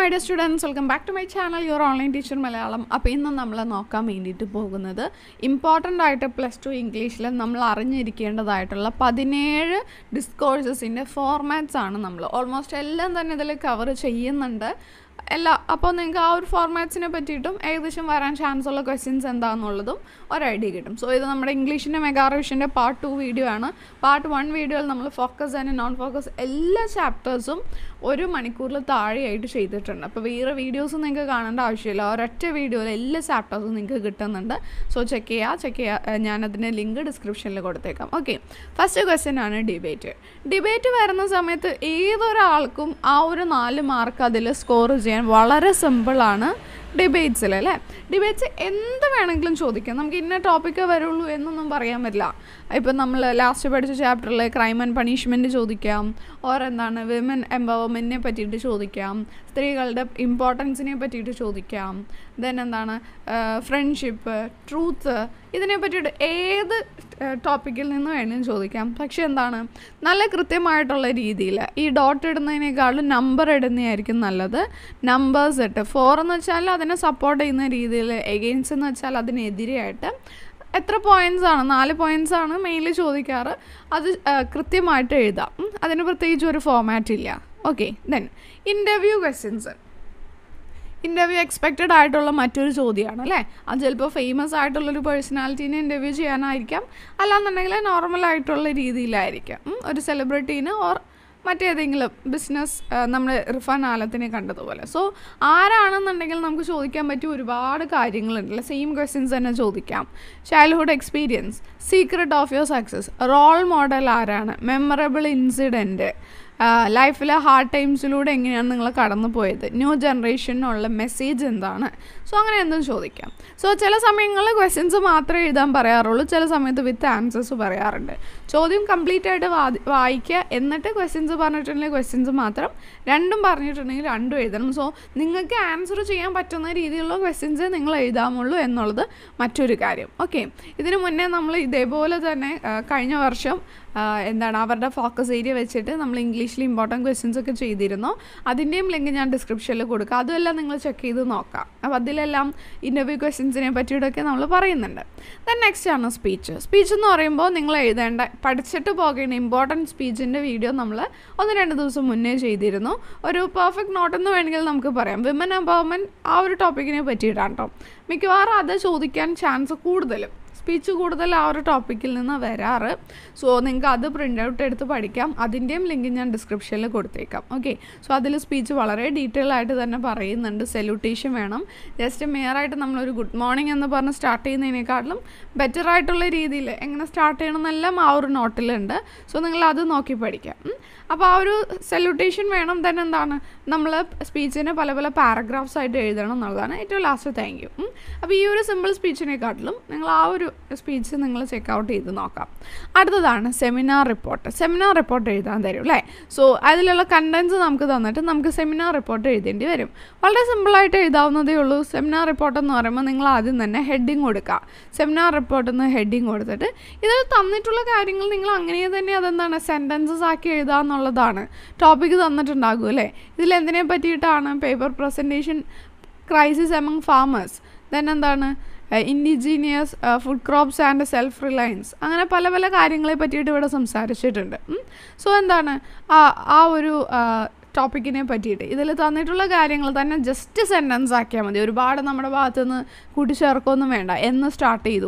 My dear students welcome back to my channel your online teacher Malayalam അപ്പോൾ ഇന്ന് നമ്മൾ നോക്കാൻ വേണ്ടിയിട്ട് പോകുന്നത് ഇമ്പോർട്ടൻ്റ് ആയിട്ട് പ്ലസ് ടു ഇംഗ്ലീഷിൽ നമ്മൾ അറിഞ്ഞിരിക്കേണ്ടതായിട്ടുള്ള പതിനേഴ് ഡിസ്കോഴ്സസിൻ്റെ ഫോർമാറ്റ്സ് ആണ് നമ്മൾ ഓൾമോസ്റ്റ് എല്ലാം തന്നെ ഇതിൽ കവർ ചെയ്യുന്നുണ്ട് എല്ലാ അപ്പോൾ നിങ്ങൾക്ക് ആ ഒരു ഫോർമാറ്റ്സിനെ പറ്റിയിട്ടും ഏകദേശം വരാൻ ചാൻസ് ഉള്ള ക്വസ്റ്റ്യൻസ് എന്താണെന്നുള്ളതും ഒരു ഐഡിയ കിട്ടും സോ ഇത് നമ്മുടെ ഇംഗ്ലീഷിൻ്റെ മെഗാ റിവിഷൻ്റെ പാർട്ട് ടു വീഡിയോ ആണ് പാർട്ട് വൺ വീഡിയോയിൽ നമ്മൾ ഫോക്കസ് ആൻഡ് നോൺ ഫോക്കസ് എല്ലാ ചാപ്റ്റേഴ്സും ഒരു മണിക്കൂറിൽ താഴെയായിട്ട് ചെയ്തിട്ടുണ്ട് അപ്പോൾ വേറെ വീഡിയോസ് നിങ്ങൾക്ക് കാണേണ്ട ആവശ്യമില്ല ഒരൊറ്റ വീഡിയോയിൽ എല്ലാ ചാപ്റ്റേഴ്സും നിങ്ങൾക്ക് കിട്ടുന്നുണ്ട് സോ ചെക്ക് ചെയ്യുക ചെക്ക് ചെയ്യുക ഞാനതിൻ്റെ ലിങ്ക് ഡിസ്ക്രിപ്ഷനിൽ കൊടുത്തേക്കാം ഓക്കെ ഫസ്റ്റ് ക്വസ്റ്റ്യൻ ആണ് ഡിബേറ്റ് ഡിബേറ്റ് വരുന്ന സമയത്ത് ഏതൊരാൾക്കും ആ ഒരു നാല് മാർക്ക് അതിൽ സ്കോർ ചെയ്യാൻ വളരെ സിമ്പിളാണ് ഡിബേറ്റ്സിൽ അല്ലേ ഡിബേറ്റ്സ് എന്ത് വേണമെങ്കിലും ചോദിക്കാം നമുക്ക് ഇന്ന ടോപ്പിക്കേ വരുള്ളൂ എന്നൊന്നും പറയാൻ പറ്റില്ല ഇപ്പം നമ്മൾ ലാസ്റ്റ് പഠിച്ച ചാപ്റ്ററിൽ ക്രൈം ആൻഡ് പണിഷ്മെൻറ്റ് ചോദിക്കാം ഓർ എന്താണ് വിമൻ എംപവർമെൻറ്റിനെ പറ്റിയിട്ട് ചോദിക്കാം സ്ത്രീകളുടെ ഇമ്പോർട്ടൻസിനെ പറ്റിയിട്ട് ചോദിക്കാം ദെൻ എന്താണ് ഫ്രണ്ട്ഷിപ്പ് ട്രൂത്ത് ഇതിനെ പറ്റിയിട്ട് ഏത് ടോപ്പിക്കിൽ നിന്ന് വേണമെങ്കിലും ചോദിക്കാം പക്ഷെ എന്താണ് നല്ല കൃത്യമായിട്ടുള്ള രീതിയിൽ ഈ ഡോട്ട് ഇടുന്നതിനേക്കാളും നമ്പർ ഇടുന്നതായിരിക്കും നല്ലത് നമ്പേഴ്സ് ഇട്ട് ഫോർ എന്ന് വെച്ചാൽ അതിനെ സപ്പോർട്ട് ചെയ്യുന്ന രീതിയിൽ എഗെയിൻസ്റ്റ് എന്ന് വെച്ചാൽ അതിനെതിരെയായിട്ട് എത്ര പോയിൻറ്റ്സ് ആണ് നാല് പോയിൻറ്റ്സ് ആണ് മെയിൻലി ചോദിക്കാറ് അത് കൃത്യമായിട്ട് എഴുതാം അതിന് പ്രത്യേകിച്ച് ഒരു ഫോമാറ്റ് ഇല്ല okay then interview questions interview expected ആയിട്ടുള്ള മറ്റൊരു ചോദ്യമാണ് അല്ലേ അത് ചിലപ്പോൾ ഫേമസ് ആയിട്ടുള്ളൊരു പേഴ്സണാലിറ്റീനെ ഇൻ്റർവ്യൂ ചെയ്യാനായിരിക്കാം അല്ലാന്നുണ്ടെങ്കിൽ നോർമൽ ആയിട്ടുള്ള രീതിയിലായിരിക്കാം ഒരു സെലിബ്രിറ്റീന് ഓർ മറ്റേതെങ്കിലും ബിസിനസ് നമ്മൾ ഇർഫാൻ ആലത്തിനെ കണ്ടതുപോലെ സോ ആരാണെന്നുണ്ടെങ്കിൽ നമുക്ക് ചോദിക്കാൻ പറ്റിയ ഒരുപാട് കാര്യങ്ങളുണ്ടല്ലോ സെയിം ക്വസ്റ്റ്യൻസ് തന്നെ ചോദിക്കാം childhood experience secret of your success role model ആരാണ് മെമ്മറബിൾ ഇൻസിഡൻറ്റ് ലൈഫിലെ ഹാർഡ് ടൈംസിലൂടെ എങ്ങനെയാണ് നിങ്ങൾ കടന്നു പോയത് ന്യൂ ജനറേഷനുള്ള മെസ്സേജ് എന്താണ് സോ അങ്ങനെ എന്തും ചോദിക്കാം സോ ചില സമയങ്ങളിൽ ക്വസ്റ്റ്യൻസ് മാത്രമേ എഴുതാൻ പറയാറുള്ളൂ ചില സമയത്ത് വിത്ത് ആൻസേഴ്സ് പറയാറുണ്ട് ചോദ്യം കംപ്ലീറ്റ് ആയിട്ട് വായിക്കുക എന്നിട്ട് ക്വസ്റ്റ്യൻസ് പറഞ്ഞിട്ടുണ്ടെങ്കിൽ ക്വസ്റ്റ്യൻസ് മാത്രം രണ്ടും പറഞ്ഞിട്ടുണ്ടെങ്കിൽ രണ്ടും എഴുതണം സോ നിങ്ങൾക്ക് ആൻസർ ചെയ്യാൻ പറ്റുന്ന രീതിയിലുള്ള ക്വസ്റ്റ്യൻസ് നിങ്ങൾ എഴുതാമുള്ളൂ എന്നുള്ളത് മറ്റൊരു കാര്യം ഓക്കെ ഇതിനു മുന്നേ നമ്മൾ ഇതേപോലെ തന്നെ കഴിഞ്ഞ വർഷം എന്താണ് അവരുടെ ഫോക്കസ് ഏരിയ വെച്ചിട്ട് നമ്മൾ ഇംഗ്ലീഷിൽ ഇമ്പോർട്ടൻറ്റ് ക്വസ്റ്റ്യൻസ് ഒക്കെ ചെയ്തിരുന്നു അതിൻ്റെയും ലിങ്ക് ഞാൻ ഡിസ്ക്രിപ്ഷനിൽ കൊടുക്കാം അതുമെല്ലാം നിങ്ങൾ ചെക്ക് ചെയ്ത് നോക്കാം അപ്പോൾ അതിലെല്ലാം ഇൻ്റർവ്യൂ ക്വസ്റ്റ്യൻസിനെ പറ്റിയിട്ടൊക്കെ നമ്മൾ പറയുന്നുണ്ട് ദെൻ നെക്സ്റ്റ് ആണ് സ്പീച്ച് സ്പീച്ച് എന്ന് പറയുമ്പോൾ നിങ്ങൾ എഴുതേണ്ട പഠിച്ചിട്ട് പോകേണ്ട ഇമ്പോർട്ടൻറ്റ് സ്പീച്ചിൻ്റെ വീഡിയോ നമ്മൾ ഒന്ന് രണ്ട് ദിവസം മുന്നേ ചെയ്തിരുന്നു ഒരു പെർഫെക്റ്റ് നോട്ട് എന്ന് വേണമെങ്കിൽ നമുക്ക് പറയാം വിമൻ എംപവർമെൻറ്റ് ആ ഒരു ടോപ്പിക്കിനെ പറ്റിയിട്ടാണ് കേട്ടോ മിക്കവാറും അത് ചോദിക്കാൻ ചാൻസ് കൂടുതലും സ്പീച്ച് കൂടുതൽ ആ ഒരു ടോപ്പിക്കിൽ നിന്ന് വരാറ് സോ നിങ്ങൾക്ക് അത് പ്രിൻ്റ് ഔട്ട് എടുത്ത് പഠിക്കാം അതിൻ്റെയും ലിങ്ക് ഞാൻ ഡിസ്ക്രിപ്ഷനിൽ കൊടുത്തേക്കാം ഓക്കെ സോ അതിൽ സ്പീച്ച് വളരെ ഡീറ്റെയിൽ ആയിട്ട് തന്നെ പറയുന്നുണ്ട് സെല്യൂട്ടേഷൻ വേണം ജസ്റ്റ് മെയറായിട്ട് നമ്മളൊരു ഗുഡ് മോർണിംഗ് എന്ന് പറഞ്ഞ് സ്റ്റാർട്ട് ചെയ്യുന്നതിനേക്കാളും ബെറ്റർ ആയിട്ടുള്ള രീതിയിൽ എങ്ങനെ സ്റ്റാർട്ട് ചെയ്യണമെന്നെല്ലാം ആ ഒരു നോട്ടിലുണ്ട് സോ നിങ്ങൾ അത് നോക്കി പഠിക്കാം അപ്പോൾ ആ ഒരു സെല്യൂട്ടേഷൻ വേണം തന്നെ എന്താണ് നമ്മൾ സ്പീച്ചിനെ പല പല പാരഗ്രാഫ്സ് ആയിട്ട് എഴുതണം എന്നുള്ളതാണ് ഏറ്റവും ലാസ്റ്റ് താങ്ക് യു അപ്പോൾ ഈ ഒരു സിമ്പിൾ സ്പീച്ചിനെക്കാട്ടിലും നിങ്ങൾ ആ ഒരു സ്പീച്ച് നിങ്ങൾ ചെക്ക് ഔട്ട് ചെയ്ത് നോക്കാം അടുത്തതാണ് സെമിനാർ റിപ്പോർട്ട് സെമിനാർ റിപ്പോർട്ട് എഴുതാൻ തരും അല്ലേ സോ അതിലുള്ള കണ്ടൻസ് നമുക്ക് തന്നിട്ട് നമുക്ക് സെമിനാർ റിപ്പോർട്ട് എഴുതേണ്ടി വരും വളരെ സിമ്പിളായിട്ട് എഴുതാവുന്നതേ ഉള്ളൂ സെമിനാർ റിപ്പോർട്ട് എന്ന് പറയുമ്പോൾ നിങ്ങൾ ആദ്യം തന്നെ ഹെഡിങ് കൊടുക്കുക സെമിനാർ റിപ്പോർട്ട് എന്ന് ഹെഡിങ് കൊടുത്തിട്ട് ഇതിൽ തന്നിട്ടുള്ള കാര്യങ്ങൾ നിങ്ങൾ അങ്ങനെ തന്നെ അതെന്താണ് സെൻറ്റൻസസ് ആക്കി എഴുതുക എന്നുള്ളതാണ് ടോപ്പിക്ക് തന്നിട്ടുണ്ടാകും അല്ലേ ഇതിൽ എന്തിനെ പറ്റിയിട്ടാണ് paper presentation crisis among farmers then എന്താണ് indigenous food crops and self reliance അങ്ങനെ പല പല കാര്യങ്ങളെ പറ്റിയിട്ട് ഇവിടെ സംസാരിച്ചിട്ടുണ്ട് സോ എന്താണ് ആ ആ ഒരു ടോപ്പിക്കിനെ പറ്റിയിട്ട് ഇതിൽ തന്നിട്ടുള്ള കാര്യങ്ങൾ തന്നെ ജസ്റ്റ് സെൻറ്റൻസ് ആക്കിയാൽ മതി ഒരുപാട് നമ്മുടെ ഭാഗത്തു നിന്ന് കൂട്ടിച്ചേർക്കൊന്നും വേണ്ട എന്ന് സ്റ്റാർട്ട് ചെയ്തു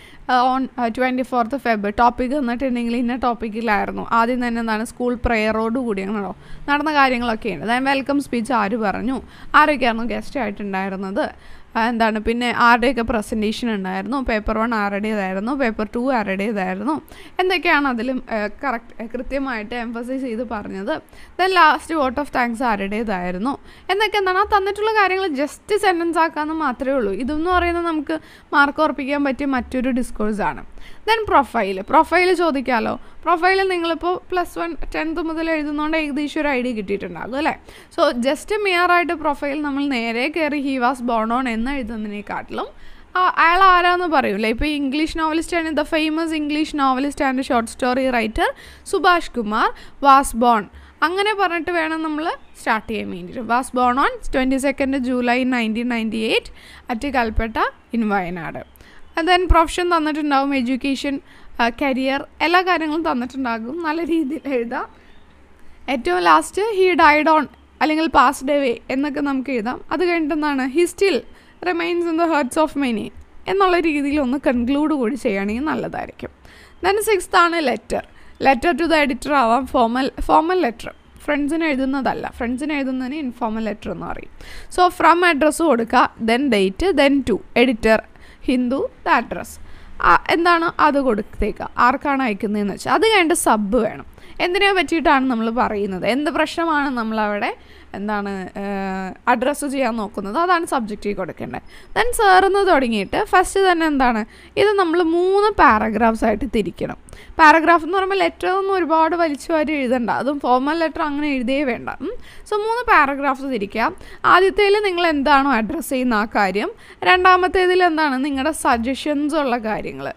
on twenty fourth Feb topic തന്നിട്ടുണ്ടെങ്കിൽ ഇന്ന ടോപ്പിക്കിലായിരുന്നു ആദ്യം തന്നെ എന്താണ് സ്കൂൾ പ്രെയറോട് കൂടിയാണല്ലോ നടന്ന കാര്യങ്ങളൊക്കെയുണ്ട് അതായത് വെൽക്കം സ്പീച്ച് ആര് പറഞ്ഞു ആരൊക്കെയായിരുന്നു ഗസ്റ്റ് ആയിട്ടുണ്ടായിരുന്നത് എന്താണ് പിന്നെ ആരുടെയൊക്കെ പ്രസൻറ്റേഷൻ ഉണ്ടായിരുന്നു പേപ്പർ വൺ ആരുടേതായിരുന്നു പേപ്പർ ടു ആരുടേതായിരുന്നു എന്തൊക്കെയാണ് അതിലും കറക്റ്റ് കൃത്യമായിട്ട് എംഫസൈസ് ചെയ്ത് പറഞ്ഞത് then last vote of thanks ആരുടേതായിരുന്നു എന്നൊക്കെ എന്താണ് ആ തന്നിട്ടുള്ള കാര്യങ്ങൾ ജസ്റ്റ് സെൻറ്റൻസ് ആക്കാമെന്ന് മാത്രമേ ഉള്ളൂ ഇതെന്ന് പറയുന്നത് നമുക്ക് മാർക്ക് ഉറപ്പിക്കാൻ പറ്റിയ മറ്റൊരു ഡിസ്കോഴ്സാണ് ദെൻ പ്രൊഫൈൽ പ്രൊഫൈൽ ചോദിക്കാമല്ലോ പ്രൊഫൈൽ നിങ്ങളിപ്പോൾ പ്ലസ് വൺ ടെൻത്ത് മുതൽ എഴുതുന്നതുകൊണ്ട് ഏകദേശം ഒരു ഐഡിയ കിട്ടിയിട്ടുണ്ടാകും അല്ലേ സോ ജസ്റ്റ് മിയറായിട്ട് പ്രൊഫൈൽ നമ്മൾ നേരെ കയറി ഹി വാസ് ബോൺ ഓൺ എന്ന് എഴുതുന്നതിനെക്കാട്ടിലും അയാൾ ആരാന്ന് പറയൂലേ ഇപ്പോൾ ഇംഗ്ലീഷ് നോവലിസ്റ്റ് ആണ് the famous English novelist and short story writer Subhash Kumar was born അങ്ങനെ പറഞ്ഞിട്ട് വേണം നമ്മൾ സ്റ്റാർട്ട് ചെയ്യാൻ വേണ്ടിയിട്ട് was born on twenty second July nineteen ninety eight at Kalpetta in Wayanad then profession തന്നിട്ടുണ്ടാവും എഡ്യൂക്കേഷൻ കരിയർ എല്ലാ കാര്യങ്ങളും തന്നിട്ടുണ്ടാകും നല്ല രീതിയിൽ എഴുതാം ഏറ്റവും ലാസ്റ്റ് ഹീ ഡൈഡ് ഓൺ അല്ലെങ്കിൽ പാസ്ഡ് അവേ എന്നൊക്കെ നമുക്ക് എഴുതാം അത് കഴിഞ്ഞിട്ട് എന്താണ് he still remains in the hertz of many എന്നുള്ള രീതിയിൽ ഒന്ന് കൺക്ലൂഡ് കൂടി ചെയ്യുകയാണെങ്കിൽ നല്ലതായിരിക്കും ദെൻ സിക്സ്ത് ആണ് letter letter to the editor ആവാം ഫോമൽ ഫോമൽ ലെറ്റർ ഫ്രണ്ട്സിന് എഴുതുന്നതല്ല ഫ്രണ്ട്സിന് എഴുതുന്നതിന് ഇൻഫോമൽ ലെറ്റർ എന്ന് പറയും സോ ഫ്രം അഡ്രസ്സ് കൊടുക്കുക then date then to editor Hindu the address എന്താണ് അത് കൊടുത്തേക്കുക ആർക്കാണ് അയക്കുന്നതെന്ന് വെച്ചാൽ അത് കഴിഞ്ഞിട്ട് സബ് വേണം എന്തിനെ പറ്റിയിട്ടാണ് നമ്മൾ പറയുന്നത് എന്ത് പ്രശ്നമാണ് നമ്മളവിടെ എന്താണ് അഡ്രസ്സ് ചെയ്യാൻ നോക്കുന്നത് അതാണ് സബ്ജക്റ്റിൽ കൊടുക്കേണ്ടത് ദെൻ ചേർന്ന് തുടങ്ങിയിട്ട് ഫസ്റ്റ് തന്നെ എന്താണ് ഇത് നമ്മൾ മൂന്ന് പാരഗ്രാഫ്സ് ആയിട്ട് തിരിക്കണം പാരഗ്രാഫ് എന്ന് പറയുമ്പോൾ ലെറ്റർ ഒന്നും ഒരുപാട് വലിച്ചു വാരി എഴുതണ്ട അതും ഫോർമൽ ലെറ്റർ അങ്ങനെ എഴുതിയേ വേണ്ട സോ മൂന്ന് പാരഗ്രാഫ്സ് തിരിക്കാം ആദ്യത്തേൽ നിങ്ങൾ എന്താണോ അഡ്രസ്സ് ചെയ്യുന്ന ആ കാര്യം രണ്ടാമത്തേതിൽ എന്താണ് നിങ്ങളുടെ സജഷൻസ് ഉള്ള കാര്യങ്ങൾ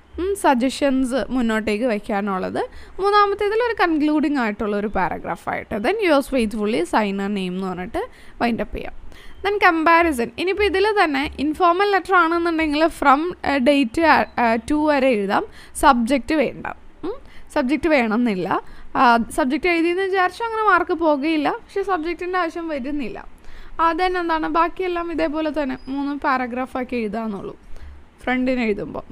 സജഷൻസ് മുന്നോട്ടേക്ക് വയ്ക്കാനുള്ളത് മൂന്നാമത്തേതിൽ ഒരു കൺക്ലൂഡിങ് ആയിട്ടുള്ള ഒരു പാരഗ്രാഫായിട്ട് ദെൻ യുവേഴ്സ് ഫെയ്ത്ത്ഫുള്ളി സൈൻ ആ നെയിം എന്ന് പറഞ്ഞിട്ട് വൈൻഡപ്പ് ചെയ്യാം ദെൻ കമ്പാരിസൺ ഇനിയിപ്പോൾ ഇതിൽ തന്നെ ഇൻഫോർമൽ ലെറ്റർ ആണെന്നുണ്ടെങ്കിൽ ഫ്രം ഡേറ്റ് ടു വരെ എഴുതാം സബ്ജക്റ്റ് വേണ്ട സബ്ജക്റ്റ് വേണമെന്നില്ല സബ്ജക്റ്റ് എഴുതിയെന്ന് വിചാരിച്ചാൽ അങ്ങനെ മാർക്ക് പോകുകയില്ല പക്ഷേ സബ്ജക്റ്റിൻ്റെ ആവശ്യം വരുന്നില്ല ദെൻ എന്താണ് ബാക്കിയെല്ലാം ഇതേപോലെ തന്നെ മൂന്ന് പാരഗ്രാഫാക്കി എഴുതാമെന്നുള്ളൂ ഫ്രണ്ടിന് എഴുതുമ്പോൾ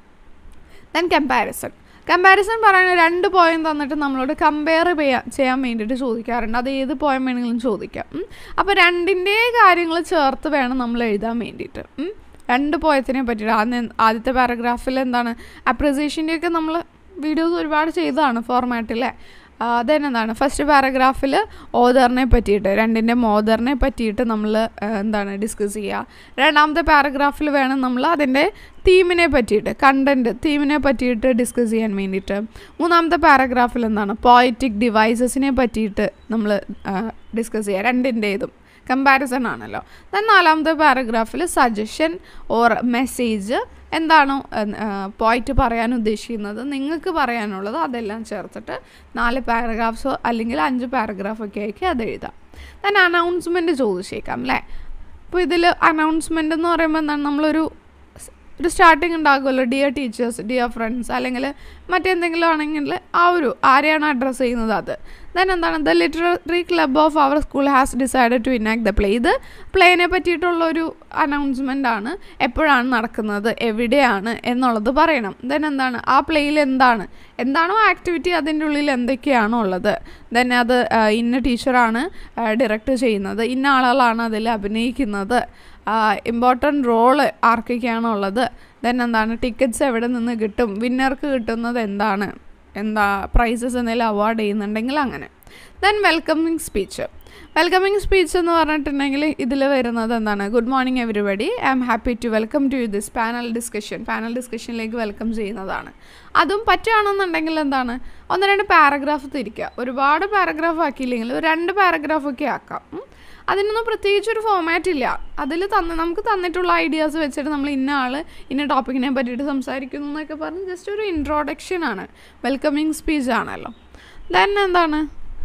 ദെൻ കമ്പാരിസൺ കമ്പാരിസൺ പറയുന്നത് രണ്ട് പോയം തന്നിട്ട് നമ്മളോട് കമ്പയർ ചെയ്യാൻ ചെയ്യാൻ വേണ്ടിയിട്ട് ചോദിക്കാറുണ്ട് അത് ഏത് പോയം വേണമെങ്കിലും ചോദിക്കാം അപ്പോൾ രണ്ടിൻ്റെ കാര്യങ്ങൾ ചേർത്ത് വേണം നമ്മൾ എഴുതാൻ വേണ്ടിയിട്ട് രണ്ട് പോയത്തിനെ പറ്റിയിട്ട് ആദ്യം ആദ്യത്തെ പാരഗ്രാഫിൽ എന്താണ് അപ്രിസിയേഷൻ്റെയൊക്കെ നമ്മൾ വീഡിയോസ് ഒരുപാട് ചെയ്തതാണ് ഫോർമാറ്റിലെ ദെൻ എന്താണ് ഫസ്റ്റ് പാരഗ്രാഫിൽ ഓദറിനെ പറ്റിയിട്ട് രണ്ടിൻ്റെ മോദറിനെ പറ്റിയിട്ട് നമ്മൾ എന്താണ് ഡിസ്കസ് ചെയ്യുക രണ്ടാമത്തെ പാരഗ്രാഫിൽ വേണം നമ്മൾ അതിൻ്റെ തീമിനെ പറ്റിയിട്ട് കണ്ടൻറ്റ് തീമിനെ പറ്റിയിട്ട് ഡിസ്കസ് ചെയ്യാൻ വേണ്ടിയിട്ട് മൂന്നാമത്തെ പാരഗ്രാഫിൽ എന്താണ് പോയറ്റിക് ഡിവൈസസിനെ പറ്റിയിട്ട് നമ്മൾ ഡിസ്കസ് ചെയ്യുക രണ്ടിൻ്റേതും കമ്പാരിസൺ ആണല്ലോ ദെൻ നാലാമത്തെ പാരഗ്രാഫിൽ സജഷൻ ഓർ മെസ്സേജ് എന്താണോ പോയിട്ട് പറയാൻ ഉദ്ദേശിക്കുന്നത് നിങ്ങൾക്ക് പറയാനുള്ളത് അതെല്ലാം ചേർത്തിട്ട് നാല് പാരഗ്രാഫ്സോ അല്ലെങ്കിൽ അഞ്ച് പാരഗ്രാഫൊക്കെ ആയിരിക്കും അത് എഴുതാം ദെൻ അനൗൺസ്മെൻറ്റ് ചോദിച്ചേക്കാം അല്ലേ അപ്പോൾ ഇതിൽ അനൗൺസ്മെൻ്റ് എന്ന് പറയുമ്പോൾ എന്താണ് നമ്മളൊരു ഒരു സ്റ്റാർട്ടിങ് ഉണ്ടാകുമല്ലോ ഡിയർ ടീച്ചേഴ്സ് ഡിയർ ഫ്രണ്ട്സ് അല്ലെങ്കിൽ മറ്റെന്തെങ്കിലും ആണെങ്കിൽ ആ ഒരു ആരെയാണ് അഡ്രസ്സ് ചെയ്യുന്നത് അത് ദെൻ എന്താണ് the literary club of our school has decided to enact the play ഇത് പ്ലേനെ പറ്റിയിട്ടുള്ള ഒരു അനൗൺസ്മെൻ്റ് ആണ് എപ്പോഴാണ് നടക്കുന്നത് എവിടെയാണ് എന്നുള്ളത് പറയണം ദെൻ എന്താണ് ആ പ്ലേയിൽ എന്താണ് എന്താണോ ആക്ടിവിറ്റി അതിൻ്റെ ഉള്ളിൽ എന്തൊക്കെയാണോ ഉള്ളത് ദെൻ അത് ഇന്ന ടീച്ചറാണ് ഡയറക്റ്റ് ചെയ്യുന്നത് ഇന്ന ആളുകളാണ് അതിൽ അഭിനയിക്കുന്നത് ഇമ്പോർട്ടൻറ്റ് റോള് ആർക്കൊക്കെയാണോ ഉള്ളത് ദെൻ എന്താണ് ടിക്കറ്റ്സ് എവിടെ നിന്ന് കിട്ടും വിന്നർക്ക് കിട്ടുന്നത് എന്താണ് എന്താ പ്രൈസസ് എന്തെങ്കിലും അവാർഡ് ചെയ്യുന്നുണ്ടെങ്കിൽ അങ്ങനെ then welcoming speech welcoming speech എന്ന് പറഞ്ഞിട്ടുണ്ടെങ്കിൽ ഇതിൽ വരുന്നത് എന്താണ് good morning everybody I am happy to welcome to this panel discussion panel ഡിസ്കഷനിലേക്ക് വെൽക്കം ചെയ്യുന്നതാണ് അതും പറ്റുകയാണെന്നുണ്ടെങ്കിൽ എന്താണ് ഒന്ന് രണ്ട് പാരഗ്രാഫ് തിരിക്കുക ഒരുപാട് പാരഗ്രാഫ് ആക്കിയില്ലെങ്കിൽ ഒരു രണ്ട് പാരഗ്രാഫൊക്കെ ആക്കാം അതിനൊന്നും പ്രത്യേകിച്ച് ഒരു ഫോമാറ്റ് ഇല്ല അതിൽ തന്ന നമുക്ക് തന്നിട്ടുള്ള ഐഡിയാസ് വെച്ചിട്ട് നമ്മൾ ഇന്ന ആൾ ഇന്ന ടോപ്പിക്കിനെ പറ്റിയിട്ട് സംസാരിക്കുന്നു എന്നൊക്കെ പറഞ്ഞ് ജസ്റ്റ് ഒരു ഇൻട്രോഡക്ഷൻ ആണ് വെൽക്കമിങ് സ്പീച്ച് ആണല്ലോ ദെൻ എന്താണ്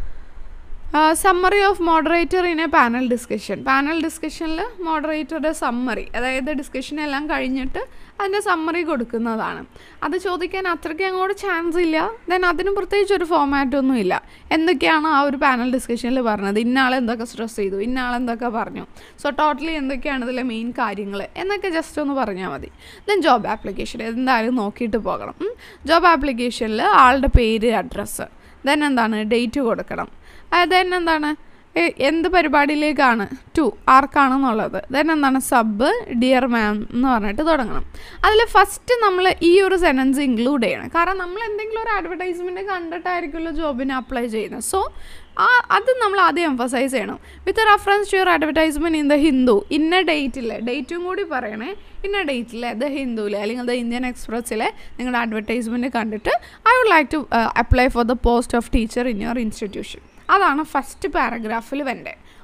summary of moderator in a panel discussion panel ഡിസ്കഷനിൽ മോഡറേറ്ററുടെ സമ്മറി അതായത് ഡിസ്കഷൻ എല്ലാം കഴിഞ്ഞിട്ട് അതിൻ്റെ സമ്മറി കൊടുക്കുന്നതാണ് അത് ചോദിക്കാൻ അത്രയ്ക്ക് അങ്ങോട്ട് ചാൻസ് ഇല്ല ദെൻ അതിന് പ്രത്യേകിച്ച് ഒരു ഫോമാറ്റൊന്നും ഇല്ല എന്തൊക്കെയാണ് ആ ഒരു പാനൽ ഡിസ്കഷനിൽ പറഞ്ഞത് ഇന്ന ആൾ എന്തൊക്കെ സ്ട്രെസ് ചെയ്തു ഇന്ന ആൾ എന്തൊക്കെ പറഞ്ഞു സോ ടോട്ടലി എന്തൊക്കെയാണ് ഇതിലെ മെയിൻ കാര്യങ്ങൾ എന്നൊക്കെ ജസ്റ്റ് ഒന്ന് പറഞ്ഞാൽ മതി ദെൻ ജോബ് ആപ്ലിക്കേഷൻ എന്തായാലും നോക്കിയിട്ട് പോകണം ജോബ് ആപ്ലിക്കേഷനിൽ ആളുടെ പേര് അഡ്രസ്സ് ദെൻ എന്താണ് ഡേറ്റ് കൊടുക്കണം ദെൻ എന്താണ് എന്ത് പരിപാടിയിലേക്കാണ് ടു ആർക്കാണെന്നുള്ളത് ദെൻ എന്താണ് സബ് ഡിയർ മാം എന്ന് പറഞ്ഞിട്ട് തുടങ്ങണം അതിൽ ഫസ്റ്റ് നമ്മൾ ഈ ഒരു സെൻറ്റൻസ് ഇൻക്ലൂഡ് ചെയ്യണം കാരണം നമ്മൾ എന്തെങ്കിലും ഒരു അഡ്വർടൈസ്മെൻറ്റ് കണ്ടിട്ടായിരിക്കുമല്ലോ ജോബിന് അപ്ലൈ ചെയ്യുന്നത് സോ ആ അത് നമ്മൾ ആദ്യം എംഫസൈസ് ചെയ്യണം with reference to your advertisement in the Hindu ഇന്ന ഡേറ്റിൽ ഡേറ്റും കൂടി പറയണേ ഇന്ന ഡേറ്റിൽ ദ ഹിന്ദുവിലെ അല്ലെങ്കിൽ ദ ഇന്ത്യൻ എക്സ്പ്രസ്സിലെ നിങ്ങളുടെ അഡ്വർടൈസ്മെൻറ്റ് കണ്ടിട്ട് I would like to apply for the post of teacher in your institution അതാണ് ഫസ്റ്റ് പാരഗ്രാഫിൽ വേണ്ടത്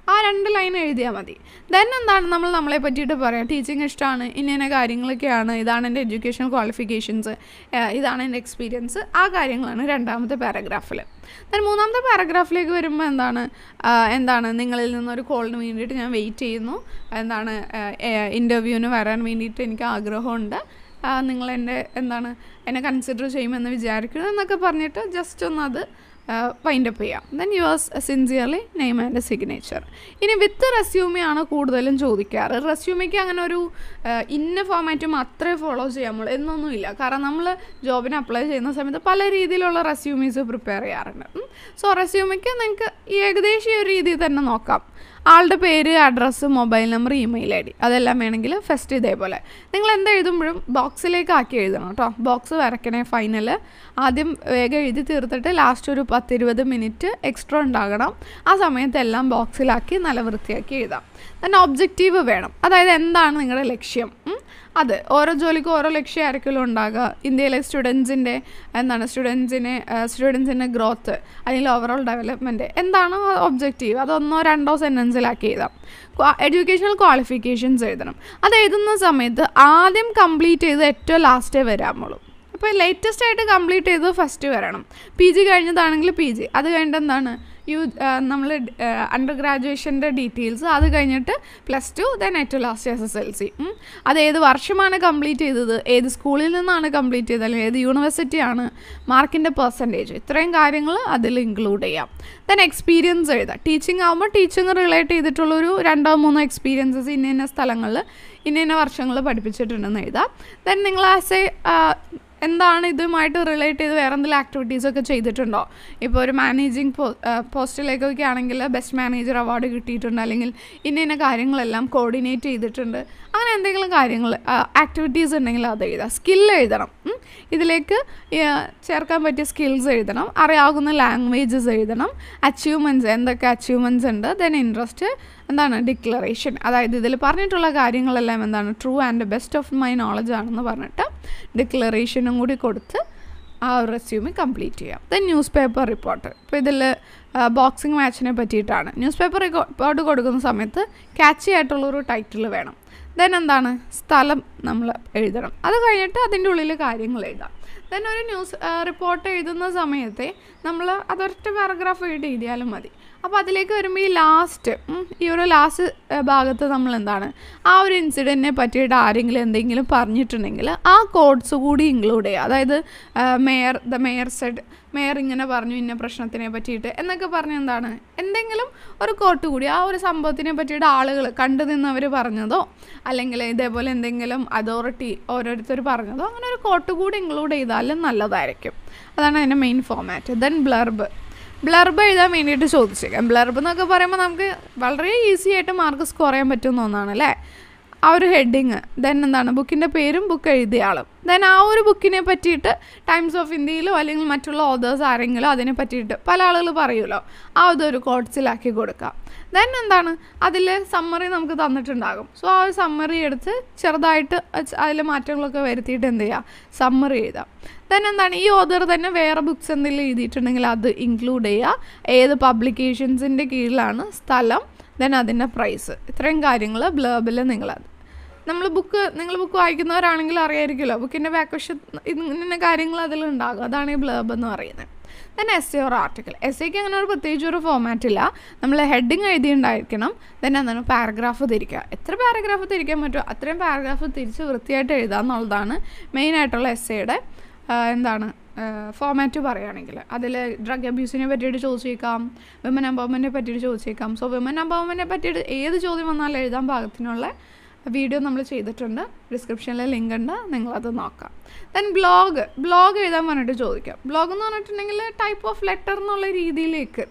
ആ രണ്ട് ലൈൻ എഴുതിയാൽ മതി ദെൻ എന്താണ് നമ്മൾ നമ്മളെ പറ്റിയിട്ട് പറയാം ടീച്ചിങ് ഇഷ്ടമാണ് ഇന്ന ഇന്ന കാര്യങ്ങളൊക്കെയാണ് ഇതാണ് എൻ്റെ എഡ്യൂക്കേഷൻ ക്വാളിഫിക്കേഷൻസ് ഇതാണ് എൻ്റെ എക്സ്പീരിയൻസ് ആ കാര്യങ്ങളാണ് രണ്ടാമത്തെ പാരഗ്രാഫിൽ ദെൻ മൂന്നാമത്തെ പാരഗ്രാഫിലേക്ക് വരുമ്പോൾ എന്താണ് ആ, എന്താണ് നിങ്ങളിൽ നിന്നൊരു കോളിന് വേണ്ടിയിട്ട് ഞാൻ വെയിറ്റ് ചെയ്യുന്നു എന്താണ് ഇൻ്റർവ്യൂവിന് വരാൻ വേണ്ടിയിട്ട് എനിക്ക് ആഗ്രഹമുണ്ട് ആ, നിങ്ങൾ എൻ്റെ എന്താണ് എന്നെ കൺസിഡർ ചെയ്യുമെന്ന് വിചാരിക്കുന്നു എന്നൊക്കെ പറഞ്ഞിട്ട് ജസ്റ്റ് ഒന്ന് അത് വൈൻഡപ്പ് ചെയ്യാം then yours sincerely name and signature ഇനി വിത്ത് റെസ്യൂമെയാണ് കൂടുതലും ചോദിക്കാറ് റെസ്യൂമയ്ക്ക് അങ്ങനെ ഒരു ആ, ഇന്ന ഫോമാറ്റ് മാത്രമേ ഫോളോ ചെയ്യാമുള്ളൂ എന്നൊന്നുമില്ല കാരണം നമ്മൾ ജോബിന് അപ്ലൈ ചെയ്യുന്ന സമയത്ത് പല രീതിയിലുള്ള റെസ്യൂമീസ് പ്രിപ്പയർ ചെയ്യാറുണ്ട് സോ റെസ്യൂമയ്ക്ക് നിങ്ങൾക്ക് ഈ ഏകദേശം ഈ ഒരു രീതിയിൽ തന്നെ നോക്കാം ആളുടെ പേര് address mobile number email I D അതെല്ലാം വേണമെങ്കിൽ ഫസ്റ്റ് ഇതേപോലെ നിങ്ങൾ എന്ത് എഴുതുമ്പോഴും ബോക്സിലേക്ക് ആക്കി എഴുതണം കേട്ടോ ബോക്സ് വരയ്ക്കണേ ഫൈനൽ ആദ്യം വേഗം എഴുതി തീർത്തിട്ട് ലാസ്റ്റ് ഒരു പത്തിരുപത് മിനിറ്റ് എക്സ്ട്രാ ഉണ്ടാകണം ആ സമയത്ത് എല്ലാം ബോക്സിലാക്കി നല്ല വൃത്തിയാക്കി എഴുതാം തന്നെ ഒബ്ജക്റ്റീവ് വേണം അതായത് എന്താണ് നിങ്ങളുടെ ലക്ഷ്യം ഉം? അത് ഓരോ ജോലിക്കും ഓരോ ലക്ഷ്യമായിരിക്കുമല്ലോ ഉണ്ടാകുക ഇന്ത്യയിലെ സ്റ്റുഡൻസിൻ്റെ എന്താണ് സ്റ്റുഡൻസിനെ സ്റ്റുഡൻസിൻ്റെ ഗ്രോത്ത് അല്ലെങ്കിൽ ഓവറോൾ ഡെവലപ്മെൻറ്റ് എന്താണ് ഒബ്ജക്റ്റീവ് അതൊന്നോ രണ്ടോ സെൻറ്റൻസിലാക്കി എഴുതാം എഡ്യൂക്കേഷണൽ ക്വാളിഫിക്കേഷൻസ് എഴുതണം അത് എഴുതുന്ന സമയത്ത് ആദ്യം കംപ്ലീറ്റ് ചെയ്ത് ഏറ്റവും ലാസ്റ്റേ വരാമുള്ളൂ അപ്പോൾ ലേറ്റസ്റ്റ് ആയിട്ട് കംപ്ലീറ്റ് ചെയ്ത് ഫസ്റ്റ് വരണം പി ജി കഴിഞ്ഞതാണെങ്കിൽ പി ജി അത് കഴിഞ്ഞിട്ട് എന്താണ് യു നമ്മൾ അണ്ടർ ഗ്രാജുവേഷൻ്റെ ഡീറ്റെയിൽസ് അത് കഴിഞ്ഞിട്ട് പ്ലസ് ടു ദെൻ ഏറ്റവും last S S L C അത് ഏത് വർഷമാണ് കംപ്ലീറ്റ് ചെയ്തത് ഏത് സ്കൂളിൽ നിന്നാണ് കംപ്ലീറ്റ് ചെയ്തത് അല്ലെങ്കിൽ ഏത് യൂണിവേഴ്സിറ്റിയാണ് മാർക്കിൻ്റെ പെർസെൻറ്റേജ് ഇത്രയും കാര്യങ്ങൾ അതിൽ ഇൻക്ലൂഡ് ചെയ്യാം ദെൻ എക്സ്പീരിയൻസ് എഴുതാം ടീച്ചിങ് ആകുമ്പോൾ ടീച്ചിങ് റിലേറ്റ് ചെയ്തിട്ടുള്ളൊരു രണ്ടോ മൂന്നോ എക്സ്പീരിയൻസസ് ഇന്ന ഇന്ന സ്ഥലങ്ങളിൽ ഇന്ന ഇന്ന വർഷങ്ങൾ പഠിപ്പിച്ചിട്ടുണ്ടെന്ന് എഴുതാം ദെൻ നിങ്ങൾ ആസ് എ എന്താണ് ഇതുമായിട്ട് റിലേറ്റ് ചെയ്ത് വേറെ എന്തെങ്കിലും ആക്ടിവിറ്റീസ് ഒക്കെ ചെയ്തിട്ടുണ്ടോ ഇപ്പോൾ ഒരു മാനേജിങ് പോ പോസ്റ്റിലേക്കൊക്കെ ആണെങ്കിൽ ബെസ്റ്റ് മാനേജർ അവാർഡ് കിട്ടിയിട്ടുണ്ട് അല്ലെങ്കിൽ ഇന്ന ഇന്ന കാര്യങ്ങളെല്ലാം കോർഡിനേറ്റ് ചെയ്തിട്ടുണ്ട് അങ്ങനെ എന്തെങ്കിലും കാര്യങ്ങൾ ആക്ടിവിറ്റീസ് ഉണ്ടെങ്കിൽ അത് എഴുതാം സ്കിൽ എഴുതണം ഉം. ഇതിലേക്ക് ആ, ചേർക്കാൻ പറ്റിയ സ്കിൽസ് എഴുതണം അറിയാവുന്ന ലാംഗ്വേജസ് എഴുതണം അച്ചീവ്മെൻറ്റ്സ് എന്തൊക്കെ അച്ചീവ്മെൻറ്റ്സ് ഉണ്ട് ദെൻ ഇൻട്രസ്റ്റ് എന്താണ് ഡിക്ലറേഷൻ അതായത് ഇതിൽ പറഞ്ഞിട്ടുള്ള കാര്യങ്ങളെല്ലാം എന്താണ് true and best of my knowledge ആണെന്ന് പറഞ്ഞിട്ട് ഡിക്ലറേഷനും കൂടി കൊടുത്ത് ആ ഒരു റെസ്യൂമ് കംപ്ലീറ്റ് ചെയ്യാം ദെൻ ന്യൂസ് പേപ്പർ റിപ്പോർട്ട് ഇപ്പോൾ ഇതിൽ ബോക്സിംഗ് മാച്ചിനെ പറ്റിയിട്ടാണ് ന്യൂസ് പേപ്പർ റിപ്പോർട്ട് കൊടുക്കുന്ന സമയത്ത് ക്യാച്ചി ആയിട്ടുള്ളൊരു ടൈറ്റിൽ വേണം ദെൻ എന്താണ് സ്ഥലം നമ്മൾ എഴുതണം അത് കഴിഞ്ഞിട്ട് അതിൻ്റെ ഉള്ളിൽ കാര്യങ്ങൾ എഴുതാം ദെൻ ഒരു ന്യൂസ് റിപ്പോർട്ട് എഴുതുന്ന സമയത്തെ നമ്മൾ അതൊറ്റ പാരഗ്രാഫ് എഴുതി എഴുതിയാലും മതി അപ്പോൾ അതിലേക്ക് വരുമ്പോൾ ഈ ലാസ്റ്റ് ഈ ഒരു ലാസ്റ്റ് ഭാഗത്ത് നമ്മൾ എന്താണ് ആ ഒരു ഇൻസിഡൻറ്റിനെ പറ്റിയിട്ട് ആരെങ്കിലും എന്തെങ്കിലും പറഞ്ഞിട്ടുണ്ടെങ്കിൽ ആ കോഡ്സ് കൂടി ഇൻക്ലൂഡ് ചെയ്യുക അതായത് mayor the mayor said mayor ഇങ്ങനെ പറഞ്ഞു ഇന്ന പ്രശ്നത്തിനെ പറ്റിയിട്ട് എന്നൊക്കെ പറഞ്ഞ് എന്താണ് എന്തെങ്കിലും ഒരു കോട്ട് കൂടി ആ ഒരു സംഭവത്തിനെ പറ്റിയിട്ട് ആളുകൾ കണ്ടു നിന്നവർ പറഞ്ഞതോ അല്ലെങ്കിൽ ഇതേപോലെ എന്തെങ്കിലും അതോറിറ്റി ഓരോരുത്തർ പറഞ്ഞതോ അങ്ങനെ ഒരു കോട്ട് കൂടി ഇൻക്ലൂഡ് ചെയ്താലും നല്ലതായിരിക്കും അതാണ് അതിൻ്റെ main format then blurb blurb എഴുതാൻ വേണ്ടിയിട്ട് ചോദിച്ചേക്കാം ബ്ലർബ് എന്നൊക്കെ പറയുമ്പോൾ നമുക്ക് വളരെ ഈസി ആയിട്ട് മാർക്ക് സ്കോർ ചെയ്യാൻ പറ്റുന്ന ഒന്നാണ് അല്ലേ ആ ഒരു ഹെഡിങ് ദെൻ എന്താണ് ബുക്കിൻ്റെ പേരും ബുക്ക് എഴുതിയ ആളും ദെൻ ആ ഒരു ബുക്കിനെ പറ്റിയിട്ട് ടൈംസ് ഓഫ് ഇന്ത്യയിലോ അല്ലെങ്കിൽ മറ്റുള്ള ഓതേഴ്സ് ആരെങ്കിലും അതിനെ പറ്റിയിട്ട് പല ആളുകൾ പറയുമല്ലോ ആ ഇതൊരു കോട്സിലാക്കി കൊടുക്കാം ദെൻ എന്താണ് അതിൽ സമ്മറി നമുക്ക് തന്നിട്ടുണ്ടാകും സോ ആ ഒരു സമ്മറി എടുത്ത് ചെറുതായിട്ട് അതിൽ മാറ്റങ്ങളൊക്കെ വരുത്തിയിട്ട് എന്ത് ചെയ്യുക സമ്മറി എഴുതാം ദെൻ എന്താണ് ഈ ഓതർ തന്നെ വേറെ ബുക്സ് എന്തെങ്കിലും എഴുതിയിട്ടുണ്ടെങ്കിൽ അത് ഇൻക്ലൂഡ് ചെയ്യുക ഏത് പബ്ലിക്കേഷൻസിൻ്റെ കീഴിലാണ് സ്ഥലം ദെൻ അതിൻ്റെ പ്രൈസ് ഇത്രയും കാര്യങ്ങൾ ബ്ലേബിൽ നിങ്ങളത് നമ്മൾ ബുക്ക് നിങ്ങൾ ബുക്ക് വായിക്കുന്നവരാണെങ്കിൽ അറിയായിരിക്കുമല്ലോ ബുക്കിൻ്റെ ബാക്ക് വശം ഇങ്ങനെ കാര്യങ്ങൾ അതിലുണ്ടാകും അതാണ് ഈ ബ്ലേബ് എന്ന് പറയുന്നത് ദെൻ എസ് എ ഒരു ആർട്ടിക്കിൾ എസ് എക്ക് അങ്ങനെ ഒരു പ്രത്യേകിച്ച് ഒരു ഫോമാറ്റ് ഇല്ല നമ്മൾ ഹെഡിങ് എഴുതിയിട്ടുണ്ടായിരിക്കണം ദെൻ എന്താണ് പാരഗ്രാഫ് തിരിക്കുക എത്ര പാരഗ്രാഫ് തിരിക്കാൻ പറ്റുമോ അത്രയും പാരഗ്രാഫ് തിരിച്ച് വൃത്തിയായിട്ട് എഴുതുക എന്നുള്ളതാണ് മെയിനായിട്ടുള്ള എസ് എയുടെ എന്താണ് ഫോമാറ്റ് പറയുകയാണെങ്കിൽ അതിൽ ഡ്രഗ് അബ്യൂസിനെ പറ്റിയിട്ട് ചോദിച്ചേക്കാം വിമൻ എംപവർമെൻറ്റിനെ പറ്റിയിട്ട് ചോദിച്ചേക്കാം സോ വിമൻ എംപവർമെൻറ്റിനെ പറ്റിയിട്ട് ഏത് ചോദ്യം വന്നാലും എഴുതാൻ പാകത്തിനുള്ള വീഡിയോ നമ്മൾ ചെയ്തിട്ടുണ്ട് ഡിസ്ക്രിപ്ഷനിൽ ലിങ്ക് ഉണ്ട് നിങ്ങളത് നോക്കാം ദെൻ ബ്ലോഗ് ബ്ലോഗ് എഴുതാൻ പറഞ്ഞിട്ട് ചോദിക്കാം ബ്ലോഗ് എന്ന് പറഞ്ഞിട്ടുണ്ടെങ്കിൽ ടൈപ്പ് ഓഫ് ലെറ്റർ എന്നുള്ള രീതിയിലേക്ക്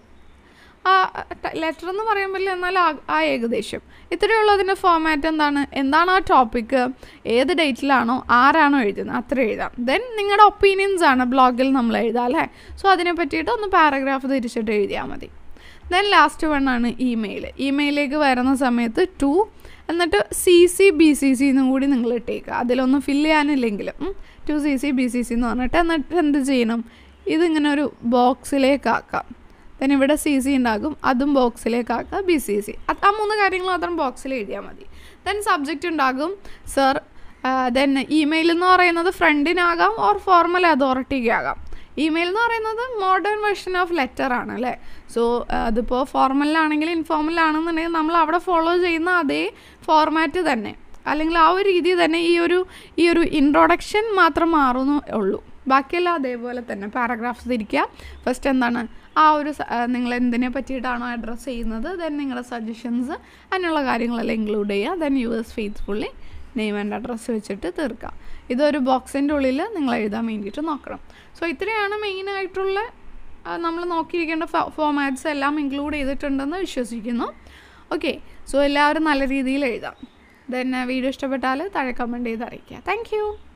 ആ ലെറ്റർ എന്ന് പറയുമ്പോൾ എന്നാൽ ആ ഏകദേശം ഇത്രയേ ഉള്ളൂ അതിൻ്റെ ഫോമാറ്റ് എന്താണ് എന്താണ് ആ ടോപ്പിക്ക് ഏത് ഡേറ്റിലാണോ ആരാണോ എഴുതുന്നത് അത്ര എഴുതാം ദെൻ നിങ്ങളുടെ ഒപ്പീനിയൻസ് ആണ് ബ്ലോഗിൽ നമ്മൾ എഴുതാം അല്ലേ സോ അതിനെ പറ്റിയിട്ട് ഒന്ന് പാരഗ്രാഫ് തിരിച്ചിട്ട് എഴുതിയാൽ മതി ദെൻ ലാസ്റ്റ് വൺ ആണ് ഇമെയിൽ ഇമെയിലേക്ക് വരുന്ന സമയത്ത് ടു എന്നിട്ട് C C B C C എന്നും കൂടി നിങ്ങൾ ഇട്ടേക്കുക അതിലൊന്നും ഫില്ല് ചെയ്യാനില്ലെങ്കിലും to C C B C C എന്ന് പറഞ്ഞിട്ട് എന്നിട്ട് എന്ത് ചെയ്യണം ഇതിങ്ങനെ ഒരു ബോക്സിലേക്ക് ആക്കാം ദെൻ ഇവിടെ സി സി ഉണ്ടാകും അതും ബോക്സിലേക്ക് ആക്കുക ബി സി സി ആ മൂന്ന് കാര്യങ്ങൾ മാത്രം ബോക്സിൽ എഴുതിയാൽ മതി ദെൻ സബ്ജക്റ്റ് ഉണ്ടാകും സർ ദെൻ ഇമെയിൽ എന്ന് പറയുന്നത് ഫ്രണ്ടിനാകാം ഓർ ഫോർമൽ അതോറിറ്റിക്ക് ആകാം ഇമെയിൽ എന്ന് പറയുന്നത് മോഡേൺ വെർഷൻ ഓഫ് ലെറ്റർ ആണ് അല്ലേ സോ അതിപ്പോൾ ഫോർമലിലാണെങ്കിൽ ഇൻഫോർമലാണെന്നുണ്ടെങ്കിൽ നമ്മൾ അവിടെ ഫോളോ ചെയ്യുന്ന അതേ ഫോർമാറ്റ് തന്നെ അല്ലെങ്കിൽ ആ ഒരു രീതി തന്നെ ഈ ഒരു ഈ ഒരു ഇൻട്രൊഡക്ഷൻ മാത്രം മാറുന്നു ഉള്ളൂ ബാക്കിയെല്ലാം അതേപോലെ തന്നെ പാരഗ്രാഫ്സ് തിരിക്കുക ഫസ്റ്റ് എന്താണ് ആ ഒരു നിങ്ങൾ എന്തിനെ പറ്റിയിട്ടാണോ അഡ്രസ്സ് ചെയ്യുന്നത് ദെൻ നിങ്ങളുടെ സജഷൻസ് അങ്ങനെയുള്ള കാര്യങ്ങളെല്ലാം ഇൻക്ലൂഡ് ചെയ്യുക then yours faithfully name and address വെച്ചിട്ട് തീർക്കാം ഇതൊരു ബോക്സിൻ്റെ ഉള്ളിൽ നിങ്ങൾ എഴുതാൻ വേണ്ടിയിട്ട് നോക്കണം സോ ഇത്രയാണ് മെയിനായിട്ടുള്ള നമ്മൾ നോക്കിയിരിക്കേണ്ട ഫോമാറ്റ്സ് എല്ലാം ഇൻക്ലൂഡ് ചെയ്തിട്ടുണ്ടെന്ന് വിശ്വസിക്കുന്നു ഓക്കെ സോ എല്ലാവരും നല്ല രീതിയിൽ എഴുതാം ദെൻ വീഡിയോ ഇഷ്ടപ്പെട്ടാൽ താഴെ കമൻറ്റ് ചെയ്ത് അറിയിക്കുക താങ്ക്